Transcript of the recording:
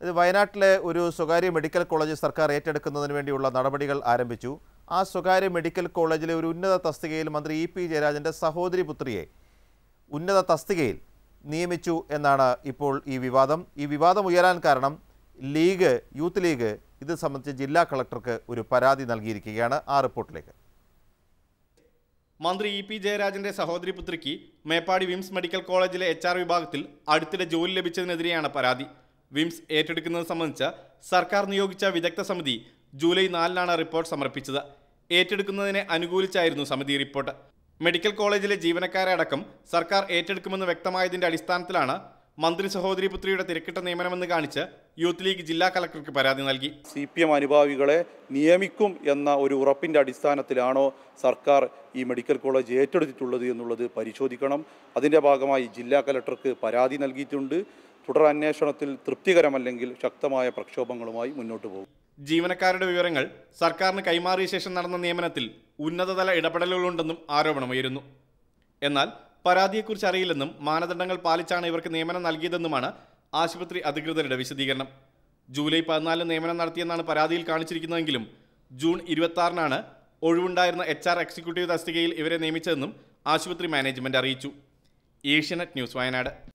ഇത് വയനാട്ടിലെ ഒരു സ്വകാര്യ മെഡിക്കൽ കോളേജ് സർക്കാർ ഏറ്റെടുക്കുന്നതിന് വേണ്ടിയുള്ള നടപടികൾ ആരംഭിച്ചു ആ സ്വകാര്യ മെഡിക്കൽ കോളേജിലെ ഒരു ഉന്നത തസ്തികയിൽ മന്ത്രി ഇ പി ജയരാജൻ്റെ സഹോദരി പുത്രിയെ ഉന്നത തസ്തികയിൽ നിയമിച്ചു എന്നാണ് ഇപ്പോൾ ഈ വിവാദം ഈ വിവാദം ഉയരാൻ കാരണം ലീഗ് യൂത്ത് ലീഗ് ഇത് സംബന്ധിച്ച് ജില്ലാ കളക്ടർക്ക് ഒരു പരാതി നൽകിയിരിക്കുകയാണ് ആ റിപ്പോർട്ടിലേക്ക് മന്ത്രി ഇ പി ജയരാജന്റെ സഹോദരി പുത്രിക്ക് മേപ്പാടി വിംസ് മെഡിക്കൽ കോളേജിലെ എച്ച് ആർ വിഭാഗത്തിൽ അടുത്തിടെ ജോലി ലഭിച്ചതിനെതിരെയാണ് പരാതി വിംസ് ഏറ്റെടുക്കുന്നത് സംബന്ധിച്ച് സർക്കാർ നിയോഗിച്ച വിദഗ്ധ സമിതി ജൂലൈ നാലിനാണ് റിപ്പോർട്ട് സമർപ്പിച്ചത് ഏറ്റെടുക്കുന്നതിനെ അനുകൂലിച്ചായിരുന്നു സമിതി റിപ്പോർട്ട് മെഡിക്കൽ കോളേജിലെ ജീവനക്കാരെ അടക്കം സർക്കാർ ഏറ്റെടുക്കുമെന്ന് വ്യക്തമായതിന്റെ അടിസ്ഥാനത്തിലാണ് മന്ത്രി സഹോദരി പുത്രിയുടെ തിരക്കിട്ട നിയമനമെന്ന് കാണിച്ച് യൂത്ത് ലീഗ് ജില്ലാ കളക്ടർക്ക് പരാതി നൽകി സി പി എം അനുഭാവികളെ നിയമിക്കും എന്ന ഒരു ഉറപ്പിൻ്റെ അടിസ്ഥാനത്തിലാണോ സർക്കാർ ഈ മെഡിക്കൽ കോളേജ് ഏറ്റെടുത്തിട്ടുള്ളത് എന്നുള്ളത് പരിശോധിക്കണം അതിൻ്റെ ഭാഗമായി ജില്ലാ കലക്ടർക്ക് പരാതി നൽകിയിട്ടുണ്ട് തുടർ അന്വേഷണത്തിൽ തൃപ്തികരമല്ലെങ്കിൽ ശക്തമായ പ്രക്ഷോഭങ്ങളുമായി മുന്നോട്ട് പോകും ജീവനക്കാരുടെ വിവരങ്ങൾ സർക്കാരിന് കൈമാറിയ ശേഷം നടന്ന നിയമനത്തിൽ ഉന്നതതല ഇടപെടലുകളുണ്ടെന്നും ആരോപണമുയരുന്നു എന്നാൽ പരാതിയെക്കുറിച്ച് അറിയില്ലെന്നും മാനദണ്ഡങ്ങൾ പാലിച്ചാണ് ഇവർക്ക് നിയമനം നൽകിയതെന്നുമാണ് ആശുപത്രി അധികൃതരുടെ വിശദീകരണം ജൂലൈ പതിനാലിന് നിയമനം നടത്തിയെന്നാണ് പരാതിയിൽ കാണിച്ചിരിക്കുന്നതെങ്കിലും ജൂൺ ഇരുപത്തി ആറിനാണ് ഒഴിവുണ്ടായിരുന്ന എച്ച് ആർ എക്സിക്യൂട്ടീവ് തസ്തികയിൽ ഇവരെ നിയമിച്ചതെന്നും ആശുപത്രി മാനേജ്മെന്റ് അറിയിച്ചു ഏഷ്യാനെറ്റ് ന്യൂസ് വയനാട്